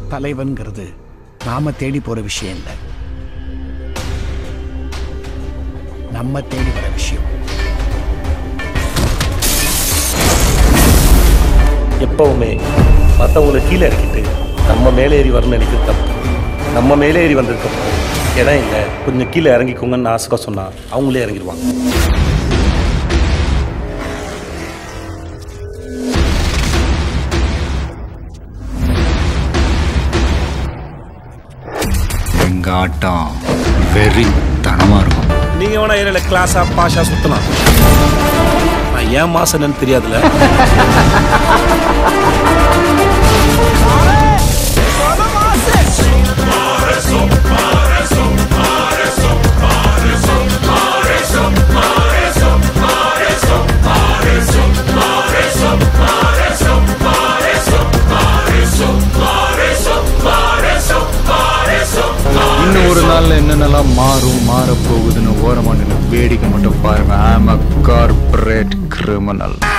தலைவன்கிறது நாம தேடி போற விஷயம் இல்லை நம்ம தேடி வர விஷயம் எப்பவுமே மற்றவங்களை கீழே இறக்கிட்டு நம்ம மேலே ஏறி வரணும்னு நினைக்கிறது தப்பு நம்ம மேலே ஏறி வந்திருக்கப்போ இடம் இல்லை கொஞ்சம் கீழே இறங்கிக்கோங்கன்னு ஆசைக்க சொன்னால் அவங்களே இறங்கிடுவாங்க எங்க ஆட்டம் வெறித்தனமா இருக்கும் நீங்கள் வேணா ஏரியாவில் கிளாஸாக பாஷா சுற்றலாம் நான் ஏன் மாசம் என்னன்னு தெரியாதுல்ல இன்னும் ஒரு நாள்ல என்னென்னலாம் மாறும் மாறப் போகுதுன்னு ஓரமா நின்று வேடிக்கை மட்டும் பாருங்க ஐம் அ கார்பரேட் கிரிமினல்